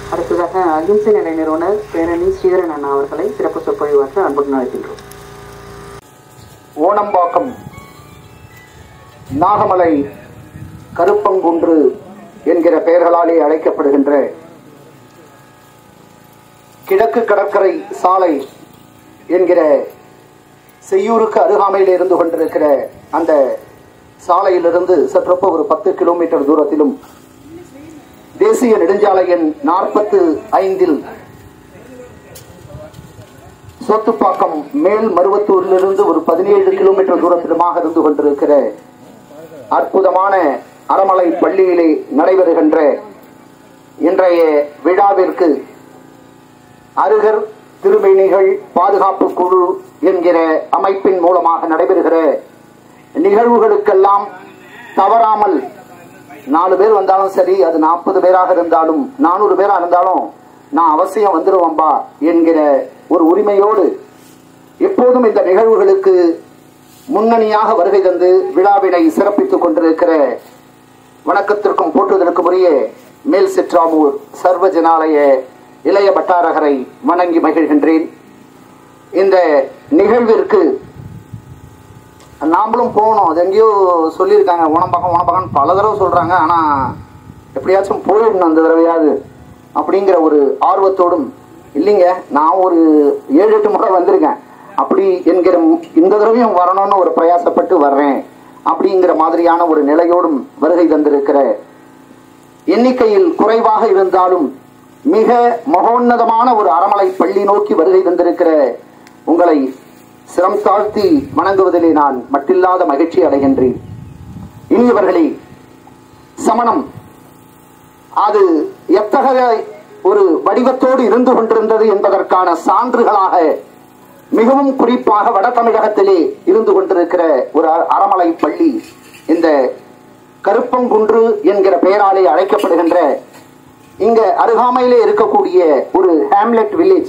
அடுத்ததாக அகிம்சை நிலை நிறுவனர் பேரணி ஸ்ரீதரன் அண்ணா அவர்களை சிறப்பு சொற்பொழிவாற்ற அன்புடன் அழைக்கின்றோம் ஓணம்பாக்கம் நாகமலை கருப்பங்குன்று என்கிற பெயர்களாலே அழைக்கப்படுகின்ற கிழக்கு கடற்கரை சாலை என்கிற செய்யூருக்கு அருகாமையில் இருந்து கொண்டிருக்கிற அந்த சாலையிலிருந்து சற்றொப்ப ஒரு பத்து கிலோமீட்டர் தூரத்திலும் தேசிய நெடுஞ்சாலை எண் நாற்பத்து ஐந்தில் சோத்துப்பாக்கம் மேல் மருவத்தூரிலிருந்து ஒரு பதினேழு கிலோமீட்டர் தூரத்திலுமாக இருந்து கொண்டிருக்கிற அற்புதமான அறமலை பள்ளியிலே நடைபெறுகின்ற இன்றைய விழாவிற்கு அருகர் திருமேனிகள் பாதுகாப்பு குழு என்கிற அமைப்பின் மூலமாக நடைபெறுகிற நிகழ்வுகளுக்கெல்லாம் தவறாமல் நாலு பேர் வந்தாலும் சரி அது நாற்பது பேராக இருந்தாலும் நானூறு பேரா இருந்தாலும் நான் அவசியம் வந்துருவேன்பா என்கிற ஒரு உரிமையோடு எப்போதும் இந்த நிகழ்வுகளுக்கு முன்னணியாக வருகை தந்து விழாவினை சிறப்பித்துக் கொண்டிருக்கிற வணக்கத்திற்கும் போற்றுதலுக்கும் உரிய மேல் சிற்றாமூர் சர்வ ஜனாலய இளைய பட்டாரகரை வணங்கி மகிழ்கின்றேன் இந்த நிகழ்விற்கு நாமளும் போகணும் அது எங்கேயோ சொல்லியிருக்காங்க உணம்பக்கம் உணம்பக்கம் பல தடவை சொல்றாங்க ஆனா எப்படியாச்சும் போயிடணும் அந்த தடவையாவது அப்படிங்கிற ஒரு ஆர்வத்தோடும் இல்லைங்க நான் ஒரு ஏழு எட்டு முறை வந்திருக்கேன் அப்படி என்கிற இந்த தடவையும் வரணும்னு ஒரு பிரயாசப்பட்டு வர்றேன் அப்படிங்கிற மாதிரியான ஒரு நிலையோடும் வருகை தந்திருக்கிற எண்ணிக்கையில் குறைவாக இருந்தாலும் மிக மகோன்னதமான ஒரு அறமலை பள்ளி நோக்கி வருகை தந்திருக்கிற உங்களை சிரம் தாழ்த்தி வணங்குவதிலே நான் மட்டில்லாத மகிழ்ச்சி அடைகின்றேன் இனியவர்களே சமணம் அது எத்தகைய ஒரு வடிவத்தோடு இருந்து கொண்டிருந்தது என்பதற்கான சான்றுகளாக மிகவும் குறிப்பாக வட தமிழகத்திலே இருந்து கொண்டிருக்கிற ஒரு அ- அறமலை பள்ளி இந்த கருப்பங்குன்று என்கிற பெயராலே அழைக்கப்படுகின்ற இங்க அருகாமையிலே இருக்கக்கூடிய ஒரு ஹேம்லெட் வில்லேஜ்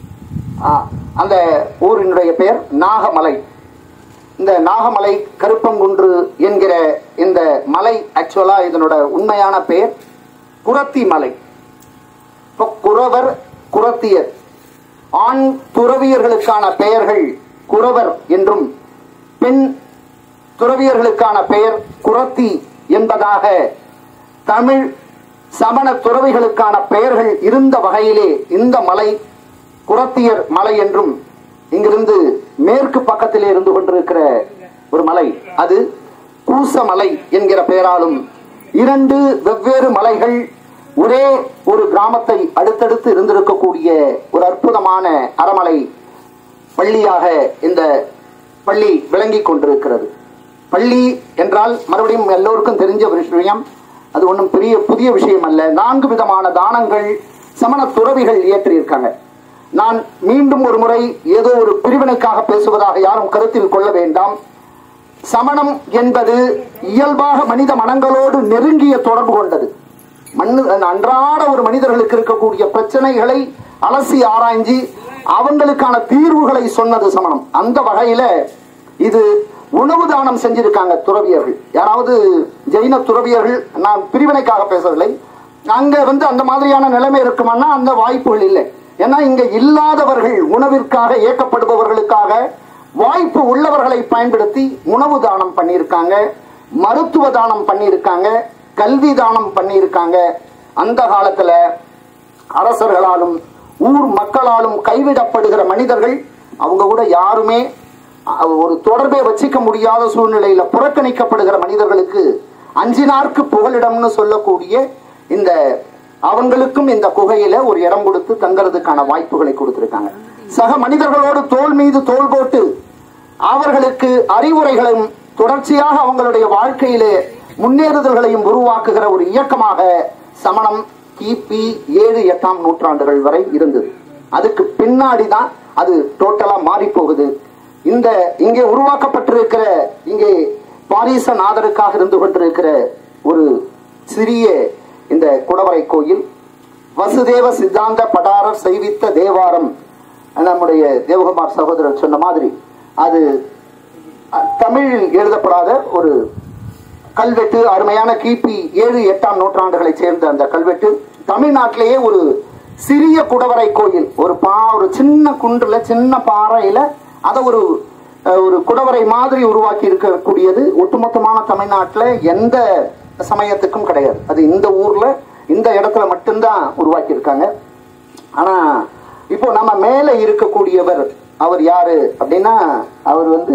அந்த ஊரினுடைய பெயர் நாகமலை இந்த நாகமலை கருப்பங்குன்று என்கிற இந்த மலை ஆக்சுவலா இதனோட உண்மையான பெயர் குரத்தி மலை இப்போ குறவர் குரத்தியர் ஆண் துறவியர்களுக்கான பெயர்கள் குறவர் என்றும் பெண் துறவியர்களுக்கான பெயர் குரத்தி என்பதாக தமிழ் சமண துறவிகளுக்கான பெயர்கள் இருந்த வகையிலே இந்த மலை குரத்தியர் மலை என்றும் இங்கிருந்து மேற்கு பக்கத்திலே இருந்து கொண்டிருக்கிற ஒரு மலை அது கூசமலை என்கிற பெயராலும் இரண்டு வெவ்வேறு மலைகள் ஒரே ஒரு கிராமத்தை அடுத்தடுத்து இருந்திருக்கக்கூடிய ஒரு அற்புதமான அறமலை பள்ளியாக இந்த பள்ளி விளங்கிக் கொண்டிருக்கிறது பள்ளி என்றால் மறுபடியும் எல்லோருக்கும் தெரிஞ்ச ஒரு விஷயம் அது ஒன்றும் பெரிய புதிய விஷயம் அல்ல நான்கு விதமான தானங்கள் சமண துறவிகள் இயற்றியிருக்காங்க நான் மீண்டும் ஒரு முறை ஏதோ ஒரு பிரிவினைக்காக பேசுவதாக யாரும் கருத்தில் கொள்ள வேண்டாம் சமணம் என்பது இயல்பாக மனித மனங்களோடு நெருங்கிய தொடர்பு கொண்டது மண்ணு அன்றாட ஒரு மனிதர்களுக்கு இருக்கக்கூடிய பிரச்சனைகளை அலசி ஆராய்ஞ்சி அவங்களுக்கான தீர்வுகளை சொன்னது சமணம் அந்த வகையில இது உணவு தானம் செஞ்சிருக்காங்க துறவியர்கள் யாராவது ஜெயின துறவியர்கள் நான் பிரிவினைக்காக பேசவில்லை அங்க வந்து அந்த மாதிரியான நிலைமை இருக்குமானா அந்த வாய்ப்புகள் இல்லை ஏன்னா இங்க இல்லாதவர்கள் உணவிற்காக இயக்கப்படுபவர்களுக்காக வாய்ப்பு உள்ளவர்களை பயன்படுத்தி உணவு தானம் பண்ணியிருக்காங்க மருத்துவ தானம் பண்ணியிருக்காங்க கல்வி தானம் பண்ணியிருக்காங்க அந்த காலத்துல அரசர்களாலும் ஊர் மக்களாலும் கைவிடப்படுகிற மனிதர்கள் அவங்க கூட யாருமே அஹ், ஒரு தொடர்பை வச்சிக்க முடியாத சூழ்நிலையில புறக்கணிக்கப்படுகிற மனிதர்களுக்கு அஞ்சினார்க்கு புகலிடம்னு சொல்லக்கூடிய இந்த அவங்களுக்கும் இந்த குகையில ஒரு இடம் கொடுத்து தங்கறதுக்கான வாய்ப்புகளை கொடுத்திருக்காங்க சக மனிதர்களோடு தோள் மீது தோள் போட்டு அவர்களுக்கு அறிவுரைகளும் தொடர்ச்சியாக அவங்களுடைய வாழ்க்கையிலே முன்னேறுதல்களையும் உருவாக்குகிற ஒரு இயக்கமாக சமணம் கிபி ஏழு எட்டாம் நூற்றாண்டுகள் வரை இருந்தது அதுக்கு பின்னாடி தான் அது டோட்டலா மாறி போகுது இந்த இங்கே உருவாக்கப்பட்டிருக்கிற இங்கே பாரீசநாதருக்காக இருந்து கொண்டிருக்கிற ஒரு சிறிய இந்த குடவரை கோயில் வசுதேவ சித்தாந்த படாரர் செய்வித்த தேவாரம் நம்முடைய தேவகுமார் சகோதரர் சொன்ன மாதிரி அது அஹ், தமிழில் எழுதப்படாத ஒரு கல்வெட்டு அருமையான கிபி ஏழு எட்டாம் நூற்றாண்டுகளை சேர்ந்த அந்த கல்வெட்டு தமிழ்நாட்டிலேயே ஒரு சிறிய குடவரை கோயில் ஒரு பா ஒரு சின்ன குன்றுல சின்ன பாறையில அதை ஒரு அஹ், ஒரு குடவரை மாதிரி உருவாக்கி இருக்கக்கூடியது ஒட்டுமொத்தமான தமிழ்நாட்டுல எந்த சமயத்துக்கும் கிடையாது அது இந்த ஊர்ல இந்த இடத்துல மட்டும்தான் உருவாக்கி இருக்காங்க ஆனா இப்போ நம்ம மேல இருக்கக்கூடியவர் அவர் யாரு அப்படின்னா அவர் வந்து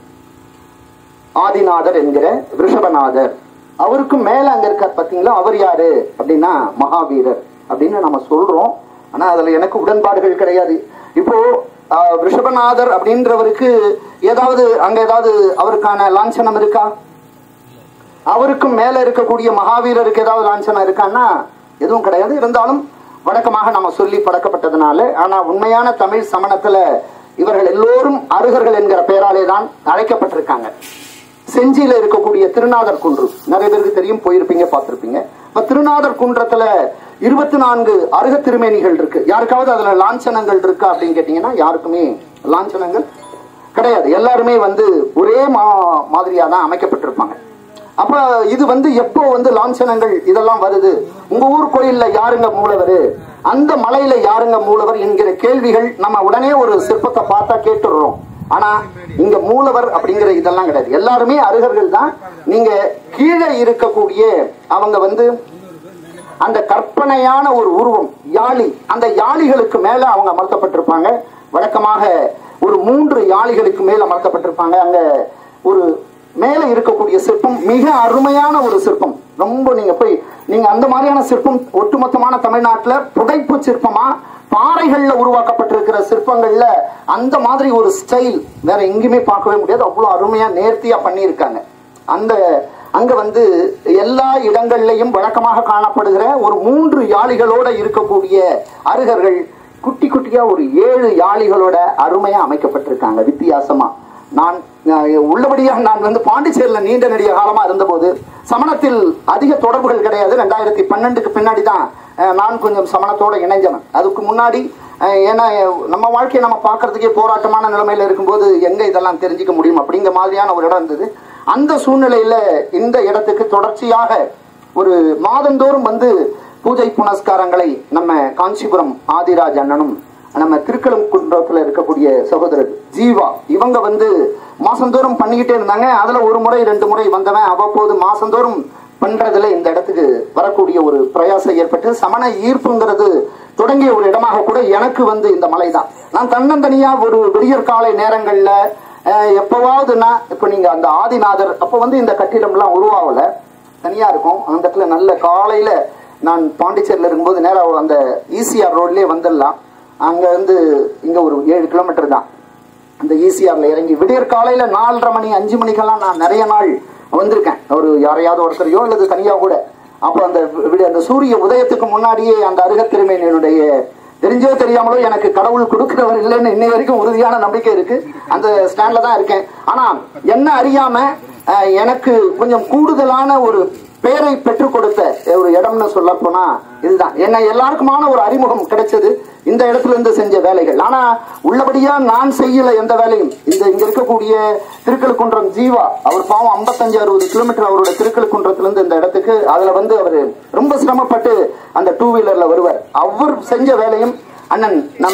ஆதிநாதர் என்கிற ரிஷபநாதர் அவருக்கும் மேல அங்க இருக்கார் பாத்தீங்களா அவர் யாரு அப்படின்னா மகாவீரர் அப்படின்னு நம்ம சொல்றோம் ஆனா அதுல எனக்கு உடன்பாடுகள் கிடையாது இப்போ ஆஹ், ரிஷபநாதர் அப்படின்றவருக்கு ஏதாவது அங்க ஏதாவது அவருக்கான லாஞ்சனம் இருக்கா அவருக்கும் மேல இருக்கக்கூடிய மகாவீரருக்கு ஏதாவது லாஞ்சனம் இருக்கான்னா எதுவும் கிடையாது இருந்தாலும் வழக்கமாக நம்ம சொல்லி பழக்கப்பட்டதுனால ஆனா உண்மையான தமிழ் சமணத்துல இவர்கள் எல்லோரும் அருகர்கள் என்கிற பெயராலே தான் அழைக்கப்பட்டிருக்காங்க செஞ்சியில இருக்கக்கூடிய திருநாதர் குன்று நிறைய பேருக்கு தெரியும் போயிருப்பீங்க பார்த்திருப்பீங்க இப்ப திருநாதர் குன்றத்துல இருபத்தி நான்கு அருக திருமேனிகள் இருக்கு யாருக்காவது அதுல லாஞ்சனங்கள் இருக்கா அப்படின்னு கேட்டீங்கன்னா யாருக்குமே லாஞ்சனங்கள் கிடையாது எல்லாருமே வந்து ஒரே மா மாதிரியா தான் அமைக்கப்பட்டிருப்பாங்க அப்ப இது வந்து எப்போ வந்து லாஞ்சனங்கள் இதெல்லாம் வருது உங்க ஊர் கோயில்ல யாருங்க மூலவர் அந்த மலையில யாருங்க மூலவர் என்கிற கேள்விகள் நம்ம உடனே ஒரு சிற்பத்தை பார்த்தா கேட்டுடுறோம் ஆனா இங்க மூலவர் அப்படிங்கிற இதெல்லாம் கிடையாது எல்லாருமே அருகர்கள் தான் நீங்க கீழே இருக்கக்கூடிய அவங்க வந்து அந்த கற்பனையான ஒரு உருவம் யாழி அந்த யாழிகளுக்கு மேல அவங்க அமர்த்தப்பட்டிருப்பாங்க வழக்கமாக ஒரு மூன்று யாழிகளுக்கு மேல அமர்த்தப்பட்டிருப்பாங்க அங்க ஒரு மேல இருக்கக்கூடிய சிற்பம் மிக அருமையான ஒரு சிற்பம் ரொம்ப நீங்க போய் நீங்க அந்த மாதிரியான சிற்பம் ஒட்டுமொத்தமான தமிழ்நாட்டுல புடைப்பு சிற்பமா பாறைகள்ல உருவாக்கப்பட்டிருக்கிற சிற்பங்கள்ல அந்த மாதிரி ஒரு ஸ்டைல் வேற எங்கேயுமே பார்க்கவே முடியாது அவ்வளவு அருமையா நேர்த்தியா பண்ணியிருக்காங்க அந்த அங்க வந்து எல்லா இடங்கள்லையும் வழக்கமாக காணப்படுகிற ஒரு மூன்று யாளிகளோட இருக்கக்கூடிய அருகர்கள் குட்டி குட்டியா ஒரு ஏழு யாளிகளோட அருமையா அமைக்கப்பட்டிருக்காங்க வித்தியாசமா நான் அஹ், உள்ளபடியா நான் வந்து பாண்டிச்சேரியில நீண்ட நெடிய காலமா இருந்தபோது சமணத்தில் அதிக தொடர்புகள் கிடையாது ரெண்டாயிரத்தி பன்னெண்டுக்கு பின்னாடி தான் அஹ், நான் கொஞ்சம் சமணத்தோட இணைஞ்சவன் அதுக்கு முன்னாடி அஹ், ஏன்னா அஹ், நம்ம வாழ்க்கையை நம்ம பார்க்கறதுக்கே போராட்டமான நிலைமையில இருக்கும்போது எங்க இதெல்லாம் தெரிஞ்சுக்க முடியும் அப்படிங்கிற மாதிரியான ஒரு இடம் இருந்தது அந்த சூழ்நிலையில இந்த இடத்துக்கு தொடர்ச்சியாக ஒரு மாதந்தோறும் வந்து பூஜை புனஸ்காரங்களை நம்ம காஞ்சிபுரம் ஆதிராஜ் அண்ணனும் நம்ம திருக்கழுக்குன்றத்துல இருக்கக்கூடிய சகோதரர் ஜீவா இவங்க வந்து மாசந்தோறும் பண்ணிக்கிட்டே இருந்தாங்க அதுல ஒரு முறை ரெண்டு முறை வந்தவன் அவ்வப்போது மாசந்தோறும் பண்றதுல இந்த இடத்துக்கு வரக்கூடிய ஒரு பிரயாசம் ஏற்பட்டு சமண ஈர்ப்புங்கிறது தொடங்கிய ஒரு இடமாக கூட எனக்கு வந்து இந்த மலை தான் நான் தன்னந்தனியா ஒரு விடியற் காலை நேரங்கள்ல அஹ், எப்பவாவதுன்னா இப்ப நீங்க அந்த ஆதிநாதர் அப்ப வந்து இந்த கட்டிடம்லாம் உருவாகல தனியா இருக்கும் அந்த இடத்துல நல்ல காலையில நான் பாண்டிச்சேரியில இருக்கும்போது நேரா அந்த ஈசிஆர் ரோட்லயே வந்துடலாம் அங்க இருந்து இங்க ஒரு ஏழு கிலோமீட்டர் தான் அந்த ஈசிஆர்ல இறங்கி விடியற் காலையில நாலரை மணி அஞ்சு மணிக்கெல்லாம் நான் நிறைய நாள் வந்திருக்கேன் ஒரு யாரையாவது ஒருத்தரையோ அல்லது தனியா கூட அப்போ அந்த விடி அந்த சூரிய உதயத்துக்கு முன்னாடியே அந்த அருகத்திருமையினுடைய தெரிஞ்சோ தெரியாமலோ எனக்கு கடவுள் கொடுக்கிறவர் இல்லைன்னு இன்னை வரைக்கும் உறுதியான நம்பிக்கை இருக்கு அந்த ஸ்டாண்ட்ல தான் இருக்கேன் ஆனா என்ன அறியாம அஹ், எனக்கு கொஞ்சம் கூடுதலான ஒரு பெயரை பெற்றுக் கொடுத்த ஒரு இடம்னு சொல்ல போனா இதுதான் என்ன எல்லாருக்குமான ஒரு அறிமுகம் கிடைச்சது இந்த இடத்துல இருந்து செஞ்ச வேலைகள் ஆனா உள்ளபடியா நான் செய்யல எந்த வேலையும் இந்த இங்க இருக்கக்கூடிய திருக்கழுக்குன்றம் ஜீவா அவர் பாவம் 55 அறுபது கிலோமீட்டர் அவரோட திருக்கழுக்குன்றத்துல இருந்து இந்த இடத்துக்கு அதுல வந்து அவரு ரொம்ப சிரமப்பட்டு அந்த டூ வீலர்ல வருவார் அவர் செஞ்ச வேலையும் அண்ணன் நம்ம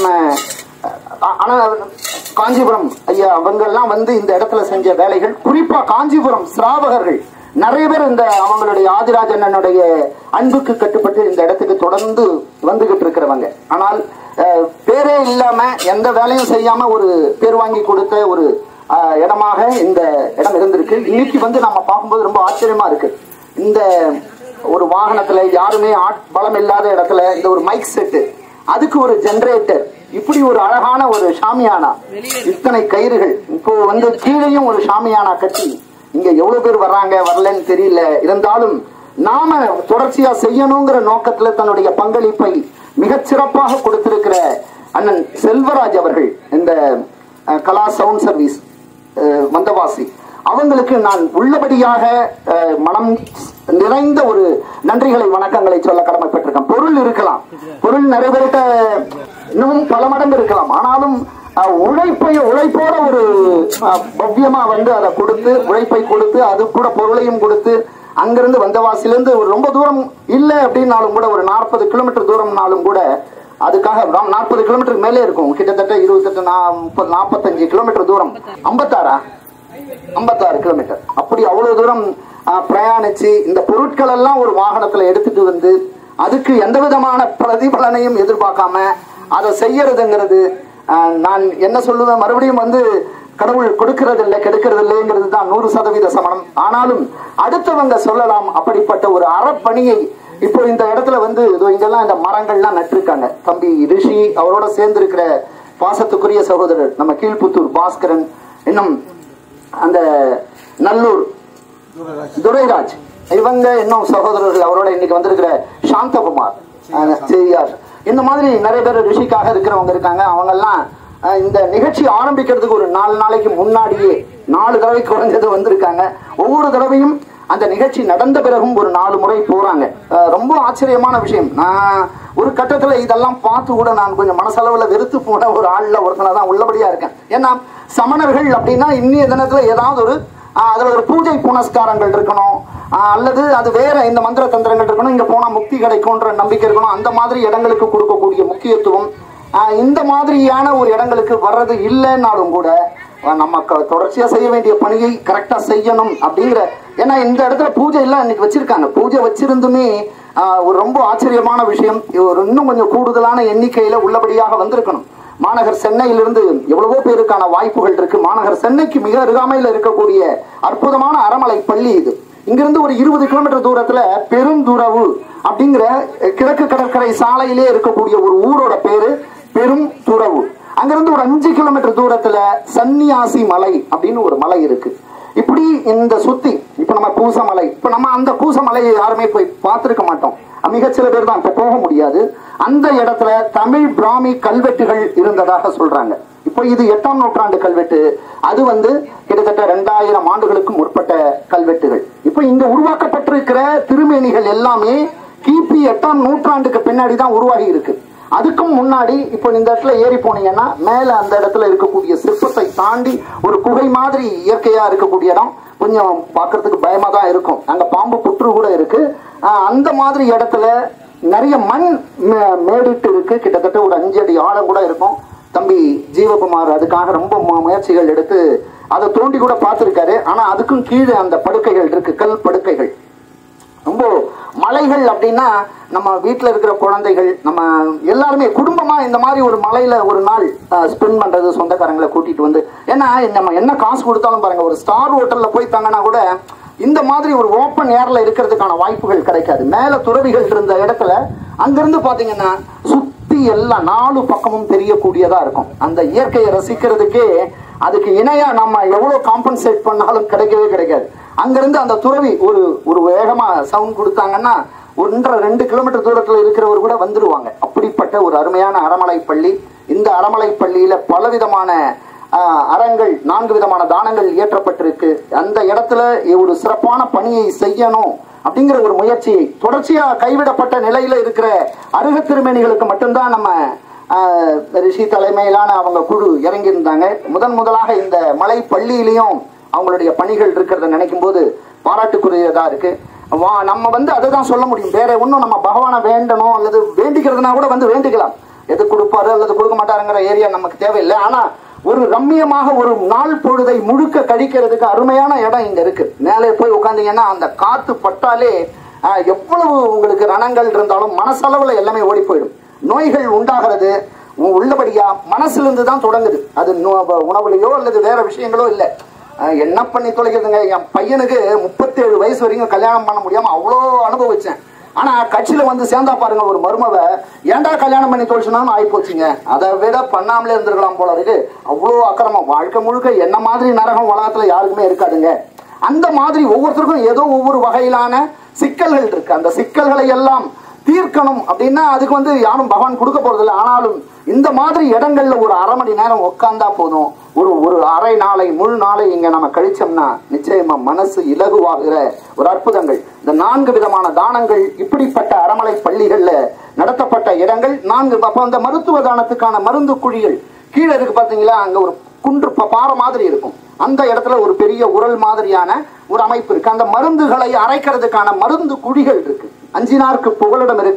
அ- ஆனா காஞ்சிபுரம் ஐயா அவங்க எல்லாம் வந்து இந்த இடத்துல செஞ்ச வேலைகள் குறிப்பா காஞ்சிபுரம் சிராவகர்கள் நிறைய பேர் இந்த அவங்களுடைய ஆதிராஜ அண்ணனுடைய அன்புக்கு கட்டுப்பட்டு இந்த இடத்துக்கு தொடர்ந்து வந்துகிட்டு இருக்கிறவங்க ஆனால் அஹ், பேரே இல்லாம எந்த வேலையும் செய்யாம ஒரு பேர் வாங்கி கொடுத்த ஒரு அஹ், இடமாக இந்த இடம் இருந்திருக்கு இன்னைக்கு வந்து நம்ம பார்க்கும்போது ரொம்ப ஆச்சரியமா இருக்கு இந்த ஒரு வாகனத்துல யாருமே ஆட் பலம் இல்லாத இடத்துல இந்த ஒரு மைக் செட்டு அதுக்கு ஒரு ஜெனரேட்டர் இப்படி ஒரு அழகான ஒரு ஷாமியானா இத்தனை கயிறுகள் இப்போ வந்து கீழேயும் ஒரு ஷாமியானா கட்டி இங்க எவ்வளவு பேர் வர்றாங்க வரலன்னு தெரியல இருந்தாலும் நாம தொடர்ச்சியா செய்யணுங்கிற நோக்கத்துல தன்னுடைய பங்களிப்பை மிகச் சிறப்பாக கொடுத்திருக்கிற அண்ணன் செல்வராஜ் அவர்கள் இந்த அஹ், கலா சவுண்ட் சர்வீஸ் அஹ், வந்தவாசி அவங்களுக்கு நான் உள்ளபடியாக அஹ், மனம் நிறைந்த ஒரு நன்றிகளை வணக்கங்களை சொல்ல கடமைப்பட்டிருக்கேன் பொருள் இருக்கலாம் பொருள் நிறைய பேர்கிட்ட இன்னும் பல மடங்கு இருக்கலாம் ஆனாலும் அஹ், உழைப்பை உழைப்போட ஒரு அஹ், பவ்யமா வந்து அதை கொடுத்து உழைப்பை கொடுத்து அது கூட பொருளையும் கொடுத்து அங்கிருந்து வந்தவாசிலிருந்து ஒரு ரொம்ப தூரம் இல்லை அப்படின்னாலும் கூட ஒரு நாற்பது கிலோமீட்டர் தூரம்னாலும் கூட அதுக்காக நாற்பது கிலோமீட்டர் மேலே இருக்கும் கிட்டத்தட்ட இருபத்தெட்டு நா- முப்பது நாற்பத்தஞ்சு கிலோமீட்டர் தூரம் ஐம்பத்தாறா ஐம்பத்தாறு கிலோமீட்டர் அப்படி அவ்வளவு தூரம் ஆ, பிரயாணிச்சு இந்த பொருட்கள் எல்லாம் ஒரு வாகனத்துல எடுத்துட்டு வந்து அதுக்கு எந்த விதமான பிரதிபலனையும் எதிர்பார்க்காம அதை செய்யறதுங்கிறது ஆ, நான் என்ன சொல்லுவேன் மறுபடியும் வந்து கடவுள் கொடுக்கிறது இல்லை கெடுக்கிறது இல்லைங்கிறது தான் நூறு சதவீத சமணம் ஆனாலும் அடுத்தவங்க சொல்லலாம் அப்படிப்பட்ட ஒரு அறப்பணியை இப்போ இந்த இடத்துல வந்து இதோ இங்கெல்லாம் இந்த மரங்கள்லாம் நட்டிருக்காங்க தம்பி ரிஷி அவரோட சேர்ந்து இருக்கிற பாசத்துக்குரிய சகோதரர் நம்ம கீழ்புத்தூர் பாஸ்கரன் இன்னும் அந்த நல்லூர் துரைராஜ் இவங்க இன்னும் சகோதரர்கள் அவரோட இன்னைக்கு வந்திருக்கிற சாந்தகுமார் அஹ், செய்யார் இந்த மாதிரி நிறைய பேர் ரிஷிக்காக இருக்கிறவங்க இருக்காங்க அவங்க எல்லாம் அஹ், இந்த நிகழ்ச்சி ஆரம்பிக்கிறதுக்கு ஒரு நாலு நாளைக்கு முன்னாடியே நாலு தடவை குறைஞ்சது வந்திருக்காங்க ஒவ்வொரு தடவையும் அந்த நிகழ்ச்சி நடந்த பிறகும் ஒரு நாலு முறை போறாங்க அஹ், ரொம்ப ஆச்சரியமான விஷயம் நான் ஒரு கட்டத்துல இதெல்லாம் பார்த்து கூட நான் கொஞ்சம் மனசளவுல வெறுத்து போன ஒரு ஆள்ல ஒருத்தனா தான் உள்ளபடியா இருக்கேன் ஏன்னா சமணர்கள் அப்படின்னா இன்னைய தினத்துல ஏதாவது ஒரு ஆஹ் அதுல ஒரு பூஜை புனஸ்காரங்கள் இருக்கணும் ஆஹ் அல்லது அது வேற இந்த மந்திர தந்திரங்கள் இருக்கணும் இங்க போனா முக்தி கிடைக்கும்ன்ற நம்பிக்கை இருக்கணும் அந்த மாதிரி இடங்களுக்கு கொடுக்கக்கூடிய முக்கியத்துவம் ஆஹ் இந்த மாதிரியான ஒரு இடங்களுக்கு வர்றது இல்லைன்னாலும் கூட ஆஹ் நம்ம க- தொடர்ச்சியா செய்ய வேண்டிய பணியை கரெக்டா செய்யணும் அப்படிங்கிற ஏன்னா இந்த இடத்துல பூஜை எல்லாம் இன்னைக்கு வச்சிருக்காங்க பூஜை வச்சிருந்துமே ஆஹ் ஒரு ரொம்ப ஆச்சரியமான விஷயம் இது ஒரு இன்னும் கொஞ்சம் கூடுதலான எண்ணிக்கையில உள்ளபடியாக வந்திருக்கணும் மாநகர் சென்னையிலிருந்து எவ்வளவோ பேருக்கான வாய்ப்புகள் இருக்கு மாநகர் சென்னைக்கு மிக அருகாமையில் இருக்கக்கூடிய அற்புதமான அறமலை பள்ளி இது இங்கிருந்து ஒரு இருபது கிலோமீட்டர் தூரத்துல பெருந்துறவு அப்படிங்கிற அஹ், கிழக்கு கடற்கரை சாலையிலே இருக்கக்கூடிய ஒரு ஊரோட பேரு பெரும் துறவு அங்கிருந்து ஒரு அஞ்சு கிலோமீட்டர் தூரத்துல சன்னியாசி மலை அப்படின்னு ஒரு மலை இருக்கு இப்படி இந்த சுத்தி இப்ப நம்ம பூசமலை இப்ப நம்ம அந்த பூசமலையை யாருமே போய் பார்த்திருக்க மாட்டோம் மிகச்சில பேர் தான் இப்ப போக முடியாது அந்த இடத்துல தமிழ் பிராமி கல்வெட்டுகள் இருந்ததாக சொல்றாங்க இப்போ இது எட்டாம் நூற்றாண்டு கல்வெட்டு அது வந்து கிட்டத்தட்ட ரெண்டாயிரம் ஆண்டுகளுக்கு முற்பட்ட கல்வெட்டுகள் இப்போ இங்க உருவாக்கப்பட்டிருக்கிற திருமேனிகள் எல்லாமே கிபி எட்டாம் நூற்றாண்டுக்கு பின்னாடி தான் உருவாகி இருக்கு அதுக்கும் முன்னாடி இப்போ இந்த இடத்துல ஏறி போனீங்கன்னா மேல அந்த இடத்துல இருக்கக்கூடிய சிற்பத்தை தாண்டி ஒரு குகை மாதிரி இயற்கையா இருக்கக்கூடிய இடம் கொஞ்சம் பார்க்கிறதுக்கு பயமா தான் இருக்கும் அங்க பாம்பு புற்று கூட இருக்கு ஆஹ் அந்த மாதிரி இடத்துல நிறைய மண் மே- மேடிட்டு இருக்கு கிட்டத்தட்ட ஒரு அஞ்சு அடி ஆழம் கூட இருக்கும் தம்பி ஜீவகுமார் அதுக்காக ரொம்ப மு- முயற்சிகள் எடுத்து அதை தோண்டி கூட பார்த்திருக்காரு ஆனா அதுக்கும் கீழே அந்த படுக்கைகள் இருக்கு கல் படுக்கைகள் ரொம்ப மலைகள் அப்படின்னா நம்ம வீட்டில் இருக்கிற குழந்தைகள் நம்ம எல்லாருமே குடும்பமா இந்த மாதிரி ஒரு மலையில ஒரு நாள் ஸ்பெண்ட் பண்றது சொந்தக்காரங்களை கூட்டிட்டு வந்து ஏன்னா நம்ம என்ன காசு கொடுத்தாலும் பாருங்க ஒரு ஸ்டார் ஹோட்டல்ல போய் தங்கினா கூட இந்த மாதிரி ஒரு ஓப்பன் ஏர்ல இருக்கிறதுக்கான வாய்ப்புகள் கிடைக்காது மேல துறவிகள் இருந்த இடத்துல அங்கிருந்து பாத்தீங்கன்னா சுத்தி எல்லாம் நாலு பக்கமும் தெரியக்கூடியதா இருக்கும் அந்த இயற்கையை ரசிக்கிறதுக்கே அதுக்கு இணையா நம்ம எவ்வளவு காம்பன்சேட் பண்ணாலும் கிடைக்கவே கிடைக்காது அங்கிருந்து அந்த துறவி ஒரு ஒரு வேகமா சவுண்ட் கொடுத்தாங்கன்னா ஒன்றரை ரெண்டு கிலோமீட்டர் தூரத்துல இருக்கிறவர் கூட வந்துருவாங்க அப்படிப்பட்ட ஒரு அருமையான அறமலை பள்ளி இந்த அறமலை பள்ளியில பலவிதமான ஆஹ், அறங்கள் நான்கு விதமான தானங்கள் இயற்றப்பட்டிருக்கு அந்த இடத்துல ஒரு சிறப்பான பணியை செய்யணும் அப்படிங்கிற ஒரு முயற்சி தொடர்ச்சியா கைவிடப்பட்ட நிலையில இருக்கிற அருக திருமேனிகளுக்கு மட்டும்தான் நம்ம ஆஹ், ரிஷி தலைமையிலான அவங்க குழு இறங்கி இருந்தாங்க முதன் முதலாக இந்த மலை பள்ளியிலையும் அவங்களுடைய பணிகள் இருக்கிறத நினைக்கும் போது பாராட்டுக்குரியதா இருக்கு வா நம்ம வந்து அதை தான் சொல்ல முடியும் வேற ஒன்றும் நம்ம பகவானை வேண்டணும் அல்லது வேண்டிக்கிறதுனா கூட வந்து வேண்டிக்கலாம் எது கொடுப்பாரு அல்லது கொடுக்க மாட்டாருங்கிற ஏரியா நமக்கு தேவையில்லை ஆனா ஒரு ரம்மியமாக ஒரு நாள் பொழுதை முழுக்க கழிக்கிறதுக்கு அருமையான இடம் இங்க இருக்கு மேலே போய் உட்காந்தீங்கன்னா அந்த காத்து பட்டாலே ஆஹ், எவ்வளவு உங்களுக்கு ரணங்கள் இருந்தாலும் மனசளவுல எல்லாமே ஓடி போயிடும் நோய்கள் உண்டாகிறது உ- உள்ளபடியா மனசுல இருந்து தான் தொடங்குது அது நோ- உணவுலையோ அல்லது வேற விஷயங்களோ இல்லை அஹ் என்ன பண்ணி தொலைக்கிறதுங்க என் பையனுக்கு முப்பத்தேழு வயசு வரைக்கும் கல்யாணம் பண்ண முடியாம அவ்வளோ அனுபவிச்சேன் ஆனா கட்சியில வந்து சேர்ந்தா பாருங்க ஒரு மருமவ ஏன்டா கல்யாணம் பண்ணி தொலைச்சுனாலும் ஆகி போச்சுங்க அதை விட பண்ணாமலே இருந்திருக்கலாம் போல இருக்கு அவ்வளோ அக்கிரமம் வாழ்க்கை முழுக்க என்ன மாதிரி நரகம் உலகத்துல யாருக்குமே இருக்காதுங்க அந்த மாதிரி ஒவ்வொருத்தருக்கும் ஏதோ ஒவ்வொரு வகையிலான சிக்கல்கள் இருக்கு அந்த சிக்கல்களை எல்லாம் தீர்க்கணும் அப்படின்னா அதுக்கு வந்து யாரும் பகவான் கொடுக்க போறதில்லை ஆனாலும் இந்த மாதிரி இடங்கள்ல ஒரு அரை மணி நேரம் உட்கார்ந்தா போதும் ஒரு ஒரு அரை நாளை முழு நாளை இங்க நம்ம கழிச்சோம்னா நிச்சயமா மனசு இலகுவாகிற ஒரு அற்புதங்கள் இந்த நான்கு விதமான தானங்கள் இப்படிப்பட்ட அறமலை பள்ளிகள்ல நடத்தப்பட்ட இடங்கள் நான்கு அப்ப அந்த மருத்துவ தானத்துக்கான மருந்து குழிகள் கீழே இருக்கு பாத்தீங்களா அங்க ஒரு குன்று ப- பாறை மாதிரி இருக்கும் அந்த இடத்துல ஒரு பெரிய உரல் மாதிரியான ஒரு அமைப்பு இருக்கு அந்த மருந்துகளை அரைக்கிறதுக்கான மருந்து குழிகள் இருக்கு அஞ்சினாருக்கு புகலிடம் இருக்கு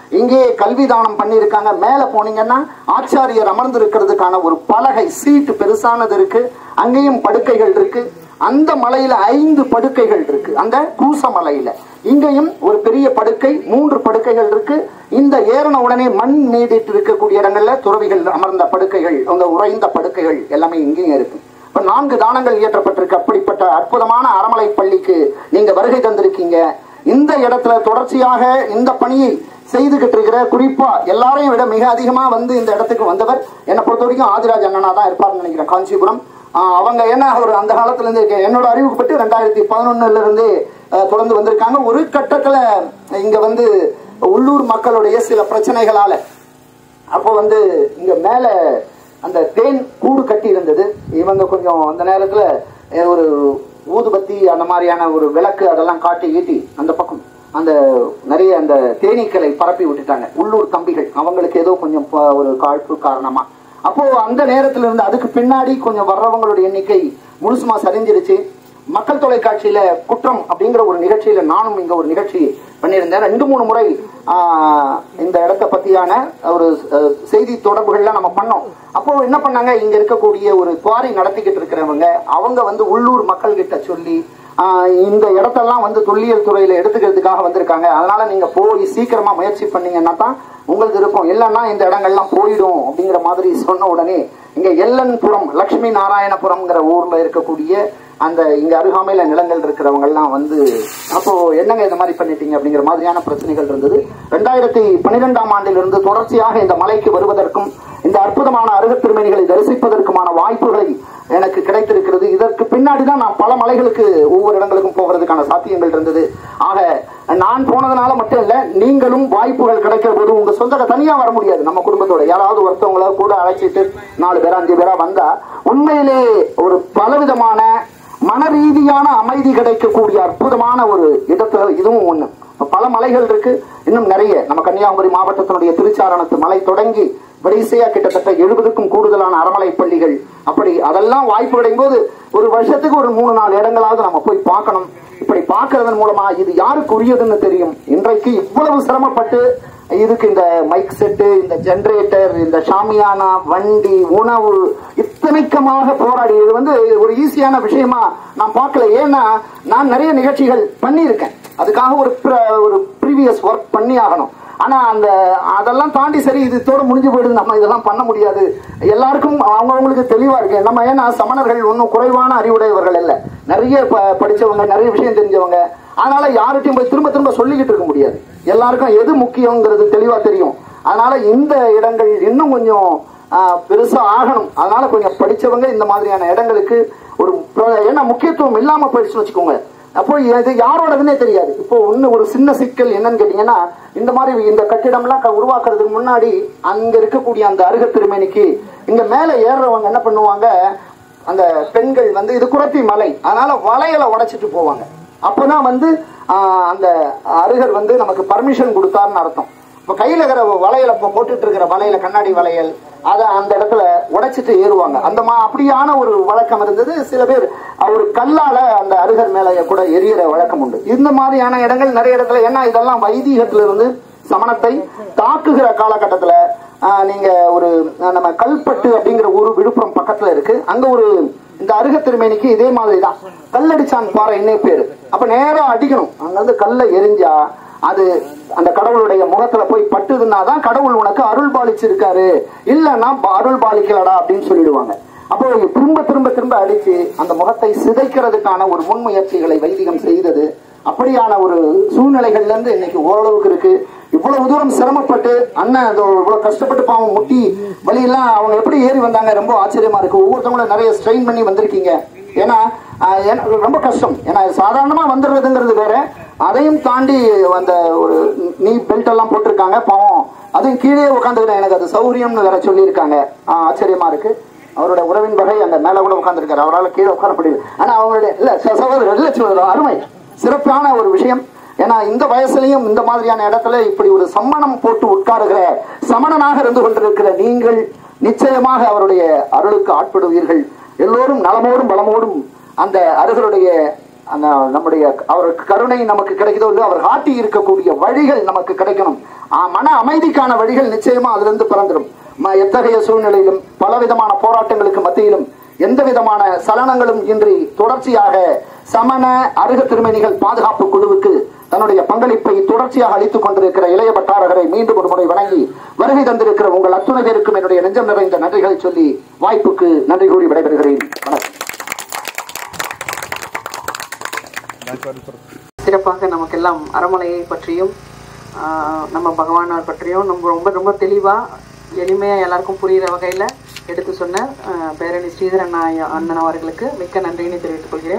இங்கே கல்வி தானம் பண்ணியிருக்காங்க மேல போனீங்கன்னா ஆச்சாரியர் அமர்ந்து இருக்கிறதுக்கான ஒரு பலகை சீட்டு பெருசானது இருக்கு அங்கேயும் படுக்கைகள் இருக்கு அந்த மலையில ஐந்து படுக்கைகள் இருக்கு அந்த கூச மலையில இங்கேயும் ஒரு பெரிய படுக்கை மூன்று படுக்கைகள் இருக்கு இந்த ஏறின உடனே மண் மீதிட்டு இருக்கக்கூடிய இடங்கள்ல துறவிகள் அமர்ந்த படுக்கைகள் அந்த உறைந்த படுக்கைகள் எல்லாமே இங்கேயும் இருக்கு இப்ப நான்கு தானங்கள் இயற்றப்பட்டிருக்கு அப்படிப்பட்ட அற்புதமான அறமலை பள்ளிக்கு நீங்க வருகை தந்திருக்கீங்க இந்த இடத்துல தொடர்ச்சியாக இந்த பணியை செய்துகிட்டு இருக்கிற குறிப்பா எல்லாரையும் விட மிக அதிகமா வந்து இந்த இடத்துக்கு வந்தவர் என்னை பொறுத்த வரைக்கும் ஆதிராஜ் அண்ணனா தான் இருப்பார்னு நினைக்கிறேன் காஞ்சிபுரம் ஆஹ் அவங்க என்ன ஒரு அந்த காலத்துல இருந்து இருக்கு. என்னோட அறிவுப்பட்டு ரெண்டாயிரத்தி பதினொன்னுல இருந்து ஆஹ் தொடர்ந்து வந்திருக்காங்க ஒரு கட்டத்துல இங்க வந்து உள்ளூர் மக்களுடைய சில பிரச்சனைகளால அப்போ வந்து இங்க மேல அந்த தேன் கூடு கட்டி இருந்தது இவங்க கொஞ்சம் அந்த நேரத்துல அஹ், ஒரு ஊதுபத்தி அந்த மாதிரியான ஒரு விளக்கு அதெல்லாம் காட்டி ஈட்டி அந்த பக்கம் அந்த நிறைய அந்த தேனீக்களை பரப்பி விட்டுட்டாங்க உள்ளூர் தம்பிகள் அவங்களுக்கு ஏதோ கொஞ்சம் ப- ஒரு காழ்ப்பு காரணமா அப்போ அந்த நேரத்துல இருந்து அதுக்கு பின்னாடி கொஞ்சம் வர்றவங்களுடைய எண்ணிக்கை முழுசுமா சரிஞ்சிருச்சு மக்கள் தொலைக்காட்சியில குற்றம் அப்படிங்கிற ஒரு நிகழ்ச்சியில நானும் இங்க ஒரு நிகழ்ச்சி பண்ணியிருந்தேன் ரெண்டு மூணு முறை ஆஹ், இந்த இடத்த பத்தியான ஒரு அஹ், செய்தி தொடர்புகள்லாம் நம்ம பண்ணோம் அப்போ என்ன பண்ணாங்க இங்க இருக்கக்கூடிய ஒரு குவாரி நடத்திக்கிட்டு இருக்கிறவங்க அவங்க வந்து உள்ளூர் மக்கள் கிட்ட சொல்லி ஆஹ், இந்த இடத்தெல்லாம் வந்து தொல்லியல் துறையில எடுத்துக்கிறதுக்காக வந்திருக்காங்க அதனால நீங்க போய் சீக்கிரமா முயற்சி பண்ணீங்கன்னா தான் உங்களுக்கு இருக்கும் இல்லைன்னா இந்த இடங்கள்லாம் போயிடும் அப்படிங்கிற மாதிரி சொன்ன உடனே இங்க எல்லன்புரம் லட்சுமி நாராயணபுரம்ங்கிற ஊர்ல இருக்கக்கூடிய அந்த இங்க அருகாமையில நிலங்கள் இருக்கிறவங்க எல்லாம் வந்து அப்போ என்னங்க இந்த மாதிரி பண்ணிட்டீங்க அப்படிங்கிற மாதிரியான பிரச்சனைகள் இருந்தது ரெண்டாயிரத்தி பன்னிரெண்டாம் ஆண்டிலிருந்து தொடர்ச்சியாக இந்த மலைக்கு வருவதற்கும் இந்த அற்புதமான அருகத் திருமணிகளை தரிசிப்பதற்குமான வாய்ப்புகளை எனக்கு கிடைத்திருக்கிறது இதற்கு பின்னாடி தான் நான் பல மலைகளுக்கு ஒவ்வொரு இடங்களுக்கும் போகிறதுக்கான சாத்தியங்கள் இருந்தது ஆக நான் போனதுனால மட்டும் இல்ல நீங்களும் வாய்ப்புகள் கிடைக்கிற போது உங்க சொந்த தனியா வர முடியாது நம்ம குடும்பத்தோட யாராவது ஒருத்தவங்கள கூட அழைச்சிட்டு நாலு பேரா அஞ்சு பேரா வந்தா உண்மையிலே ஒரு பலவிதமான மன ரீதியான அமைதி கிடைக்கக்கூடிய அற்புதமான ஒரு இடத்துல இதுவும் ஒண்ணு பல மலைகள் இருக்கு இன்னும் நிறைய நம்ம கன்னியாகுமரி மாவட்டத்தினுடைய திருச்சாரணத்து மலை தொடங்கி வரிசையா கிட்டத்தட்ட எழுபதுக்கும் கூடுதலான அறமலை பள்ளிகள் அப்படி அதெல்லாம் வாய்ப்பு கிடைக்கும் போது ஒரு வருஷத்துக்கு ஒரு மூணு நாலு இடங்களாவது நம்ம போய் பார்க்கணும் இப்படி பார்க்கறதன் மூலமா இது யாருக்கு உரியதுன்னு தெரியும் இன்றைக்கு இவ்வளவு சிரமப்பட்டு இதுக்கு இந்த மைக் செட்டு இந்த ஜெனரேட்டர் இந்த ஷாமியானா வண்டி உணவு இத்தனைக்கமாக போராடி இது வந்து ஒரு ஈஸியான விஷயமா நான் பார்க்கல ஏன்னா நான் நிறைய நிகழ்ச்சிகள் பண்ணியிருக்கேன் அதுக்காக ஒரு பிர- ஒரு ப்ரீவியஸ் ஒர்க் பண்ணி ஆகணும் ஆனா அந்த அதெல்லாம் தாண்டி சரி இது இதோட முடிஞ்சு போயிடுது நம்ம இதெல்லாம் பண்ண முடியாது எல்லாருக்கும் அவங்கவுங்களுக்கு தெளிவா இருக்கு நம்ம ஏன்னா சமணர்கள் ஒன்றும் குறைவான அறிவுடையவர்கள் இல்ல நிறைய ப- படிச்சவங்க நிறைய விஷயம் தெரிஞ்சவங்க அதனால யார்கிட்டயும் போய் திரும்ப திரும்ப சொல்லிக்கிட்டு இருக்க முடியாது எல்லாருக்கும் எது முக்கியங்கிறது தெளிவா தெரியும் அதனால இந்த இடங்கள் இன்னும் கொஞ்சம் ஆஹ், பெருசா ஆகணும் அதனால கொஞ்சம் படிச்சவங்க இந்த மாதிரியான இடங்களுக்கு ஒரு பிர- ஏன்னா முக்கியத்துவம் இல்லாம போயிடுச்சுன்னு வச்சுக்கோங்க அப்போ இது யாரோடதுன்னே தெரியாது இப்போ ஒண்ணு ஒரு சின்ன சிக்கல் என்னன்னு கேட்டீங்கன்னா இந்த மாதிரி இந்த கட்டிடம்லாம் க- உருவாக்குறதுக்கு முன்னாடி அங்க இருக்கக்கூடிய அந்த அருக திருமேனிக்கு இங்க மேல ஏறுறவங்க என்ன பண்ணுவாங்க அந்த பெண்கள் வந்து இது குரத்தி மலை அதனால வளையலை உடைச்சிட்டு போவாங்க அப்பதான் வந்து ஆஹ், அந்த அருகர் வந்து நமக்கு பர்மிஷன் கொடுத்தாருன்னு அர்த்தம் இப்ப கையில இருக்கிற வளையல இப்ப போட்டுட்டு இருக்கிற வளையல கண்ணாடி வளையல் அத அந்த இடத்துல உடைச்சிட்டு ஏறுவாங்க அந்த மா அப்படியான ஒரு வழக்கம் இருந்தது சில பேர் ஒரு கல்லால அந்த அருகர் மேல கூட எரியற வழக்கம் உண்டு இந்த மாதிரியான இடங்கள் நிறைய இடத்துல ஏன்னா இதெல்லாம் வைதீகத்துல இருந்து சமணத்தை தாக்குகிற காலகட்டத்துல ஆஹ், நீங்க ஒரு ஆஹ், நம்ம கல்பட்டு அப்படிங்கிற ஊரு விழுப்புரம் பக்கத்துல இருக்கு அங்க ஒரு இந்த அருக திருமேனிக்கு இதே மாதிரி தான் கல்லடிச்சான் பாறை என்ன பேரு அப்ப நேரா அடிக்கணும் அங்க வந்து கல்லை எரிஞ்சா அது அந்த கடவுளுடைய முகத்துல போய் பட்டுதுன்னா தான் கடவுள் உனக்கு அருள் பாலிச்சிருக்காரு இல்லைன்னா ப- அருள் பாலிக்கலடா அப்படின்னு சொல்லிடுவாங்க அப்போ திரும்ப திரும்ப திரும்ப அடிச்சு அந்த முகத்தை சிதைக்கிறதுக்கான ஒரு முன்முயற்சிகளை வைதிகம் செய்தது அப்படியான ஒரு சூழ்நிலைகள்ல இருந்து இன்னைக்கு ஓரளவுக்கு இருக்கு இவ்வளவு தூரம் சிரமப்பட்டு அண்ணன் அதோ இவ்வளவு கஷ்டப்பட்டு பாவம் முட்டி வழியெல்லாம் அவங்க எப்படி ஏறி வந்தாங்க ரொம்ப ஆச்சரியமா இருக்கு ஒவ்வொருத்தவங்களும் நிறைய ஸ்ட்ரெயின் பண்ணி வந்திருக்கீங்க ஏன்னா ஆஹ், எனக்கு ரொம்ப கஷ்டம் ஏன்னா சாதாரணமா வந்துடுறதுங்கிறது வேற அதையும் தாண்டி அந்த ஒரு நீ பெல்ட் எல்லாம் போட்டிருக்காங்க பாவம் அதையும் கீழே உட்காந்துக்கிறேன் எனக்கு அது சௌரியம்னு வேற சொல்லியிருக்காங்க ஆஹ், ஆச்சரியமா இருக்கு அவரோட உறவின் வகை அந்த மேல கூட உட்கார்ந்திருக்காரு அவரால் கீழே உட்கார முடியல ஆனா அவங்களுடைய இல்ல ச- சகோதரர் இல்ல சகோதரர், அருமை சிறப்பான ஒரு விஷயம் ஏன்னா இந்த வயசுலயும் இந்த மாதிரியான இடத்துல இப்படி ஒரு சம்மணம் போட்டு உட்காருகிற சமணனாக இருந்து கொண்டிருக்கிற நீங்கள் நிச்சயமாக அவருடைய அருளுக்கு ஆட்படுவீர்கள் எல்லோரும் நலமோடும் பலமோடும் அந்த அருகருடைய அந்த நம்முடைய அவருக்கு கருணை நமக்கு கிடைக்குதோ இல்லையோ அவர் காட்டி இருக்கக்கூடிய வழிகள் நமக்கு கிடைக்கணும் ஆ, மன அமைதிக்கான வழிகள் நிச்சயமா அதுல இருந்து பிறந்துடும் ம- எத்தகைய சூழ்நிலையிலும் பலவிதமான போராட்டங்களுக்கு மத்தியிலும் எந்த விதமான சலனங்களும் இன்றி தொடர்ச்சியாக சமண அருக திருமணிகள் பாதுகாப்பு குழுவுக்கு தன்னுடைய பங்களிப்பை தொடர்ச்சியாக அளித்துக் கொண்டிருக்கிற இளைய பட்டாரகரை மீண்டும் ஒரு முறை வணங்கி வருகை தந்திருக்கிற உங்கள் அத்துணை பேருக்கும் என்னுடைய நெஞ்சம் நிறைந்த நன்றிகளை சொல்லி வாய்ப்புக்கு நன்றி கூறி விடைபெறுகிறேன் வணக்கம் சிறப்பாக நமக்கெல்லாம் அறமலையை பற்றியும் ஆஹ், நம்ம பகவானார் பற்றியும் நம்ம ரொம்ப ரொம்ப தெளிவாக எளிமையாக எல்லாருக்கும் புரிகிற வகையில் எடுத்து சொன்ன ஆஹ், பேரணி ஸ்ரீதரன் அண்ணா- அண்ணன் அவர்களுக்கு மிக்க நன்றியினை தெரிவித்துக் கொள்கிறேன்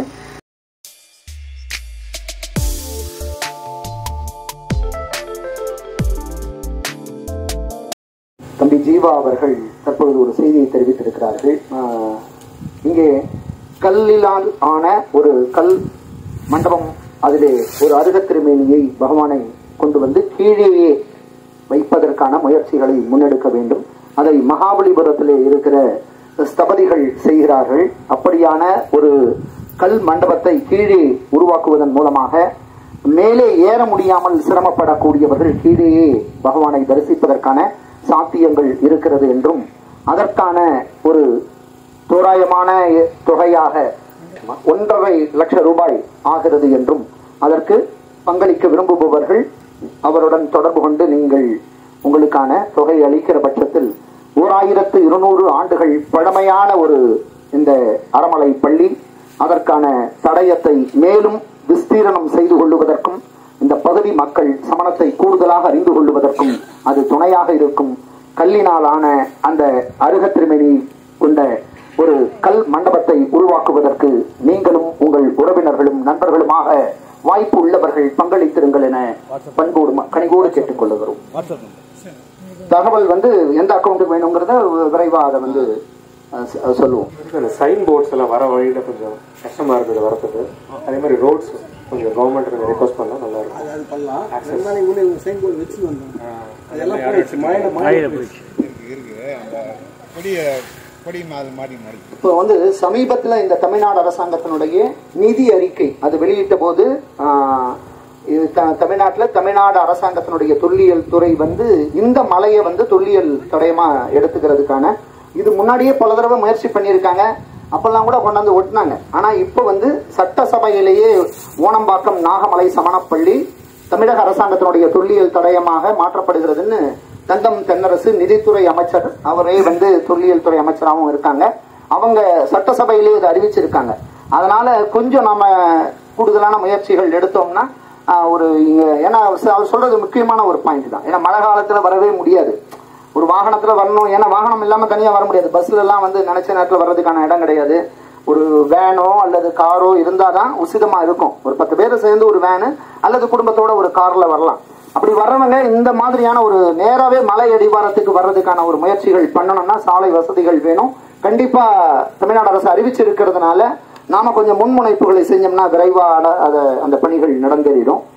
தம்பி ஜீவா அவர்கள் தற்பொழுது ஒரு செய்தியை தெரிவித்திருக்கிறார்கள் ஆஹ், இங்கே கல்லிலால் ஆன ஒரு கல் மண்டபம் அதிலே ஒரு அருகத் திருமேனியை பகவானை கொண்டு வந்து கீழேயே வைப்பதற்கான முயற்சிகளை முன்னெடுக்க வேண்டும் அதை மகாபலிபுரத்திலே இருக்கிற ஸ்தபதிகள் செய்கிறார்கள் அப்படியான ஒரு கல் மண்டபத்தை கீழே உருவாக்குவதன் மூலமாக மேலே ஏற முடியாமல் சிரமப்படக்கூடியவர்கள் கீழேயே பகவானை தரிசிப்பதற்கான சாத்தியங்கள் இருக்கிறது என்றும் அதற்கான ஒரு தோராயமான தொகையாக ஒன்றரை லட்சம் ரூபாய் ஆகிறது என்றும் அதற்கு பங்களிக்க விரும்புபவர்கள் அவருடன் தொடர்பு கொண்டு நீங்கள் உங்களுக்கான தொகை அளிக்கிற பட்சத்தில் ஓர் ஆயிரத்து இருநூறு ஆண்டுகள் பழமையான ஒரு இந்த அறமலை பள்ளி அதற்கான தடயத்தை மேலும் விஸ்தீரணம் செய்து கொள்ளுவதற்கும் இந்த பகுதி மக்கள் சமணத்தை கூடுதலாக அறிந்து கொள்ளுவதற்கும் அது துணையாக இருக்கும் கல்லினாலான அந்த அருகத் திருமணி கொண்ட ஒரு கல் மண்டபத்தை உருவாக்குவதற்கு நீங்களும் உங்கள் உறவினர்களும் நண்பர்களுமாக வாய்ப்பு உள்ளவர்கள் பங்களித்திருங்கள் என பண்போடு ம- கனிவோடு கேட்டுக்கொள்ளுகிறோம் தகவல் வந்து எந்த அக்கௌண்ட்டுக்கு வேணுங்கிறத விரைவா அதை வந்து அஹ், சொ- சொல்லுவோம் அந்த சைன் போர்ட்ஸ் எல்லாம் வர வழியில கொஞ்சம் கஷ்டமா இருக்குது வரத்துக்கு அதே மாதிரி ரோட்ஸ் கொஞ்சம் கவர்மெண்ட் கொஞ்சம் ரெக்வஸ்ட் பண்ணா நல்லா இருக்கும் அது பண்ணலாம் இருந்தாலும் இவனே இவங்க சைன் போர்டு வச்சு வந்தோம் அதெல்லாம் போயிடுச்சு மழையில மழையில போயிடுச்சு இருக்கு இருக்கு அந்த கொடிய கொடி மாதிரி மாறி மாறி இப்போ வந்து சமீபத்துல இந்த தமிழ்நாடு அரசாங்கத்தினுடைய நிதி அறிக்கை அது வெளியிட்ட போது ஆஹ், இது த- தமிழ்நாட்டுல தமிழ்நாடு அரசாங்கத்தினுடைய தொல்லியல் துறை வந்து இந்த மலையை வந்து தொல்லியல் தடயமா எடுத்துக்கிறதுக்கான இது முன்னாடியே பல தடவை முயற்சி பண்ணியிருக்காங்க அப்பெல்லாம் கூட கொண்டாந்து ஒட்டினாங்க ஆனா இப்ப வந்து சட்டசபையிலேயே ஓணம்பாக்கம் நாகமலை சமணப்பள்ளி தமிழக அரசாங்கத்தினுடைய தொல்லியல் தடயமாக மாற்றப்படுகிறதுன்னு தங்கம் தென்னரசு நிதித்துறை அமைச்சர் அவரே வந்து தொல்லியல் துறை அமைச்சராகவும் இருக்காங்க அவங்க சட்டசபையிலே இதை அறிவிச்சிருக்காங்க அதனால கொஞ்சம் நம்ம கூடுதலான முயற்சிகள் எடுத்தோம்னா ஆஹ், ஒரு இங்க ஏன்னா அவர் அவர் சொல்றது முக்கியமான ஒரு பாயிண்ட் தான் ஏன்னா மழை காலத்துல வரவே முடியாது ஒரு வாகனத்துல வரணும் ஏன்னா வாகனம் இல்லாம தனியா வர முடியாது பஸ்ல எல்லாம் வந்து நினைச்ச நேரத்துல வர்றதுக்கான இடம் கிடையாது ஒரு வேனோ அல்லது காரோ இருந்தாதான் உசிதமா இருக்கும் ஒரு பத்து பேர் சேர்ந்து ஒரு வேனு அல்லது குடும்பத்தோட ஒரு கார்ல வரலாம் அப்படி வர்றவங்க இந்த மாதிரியான ஒரு நேராவே மலை அடிவாரத்துக்கு வர்றதுக்கான ஒரு முயற்சிகள் பண்ணணும்னா சாலை வசதிகள் வேணும் கண்டிப்பா தமிழ்நாடு அரசு அறிவிச்சிருக்கிறதுனால நாம கொஞ்சம் முன்முனைப்புகளை செஞ்சோம்னா விரைவான அத அந்த பணிகள் நடந்தேறிடும்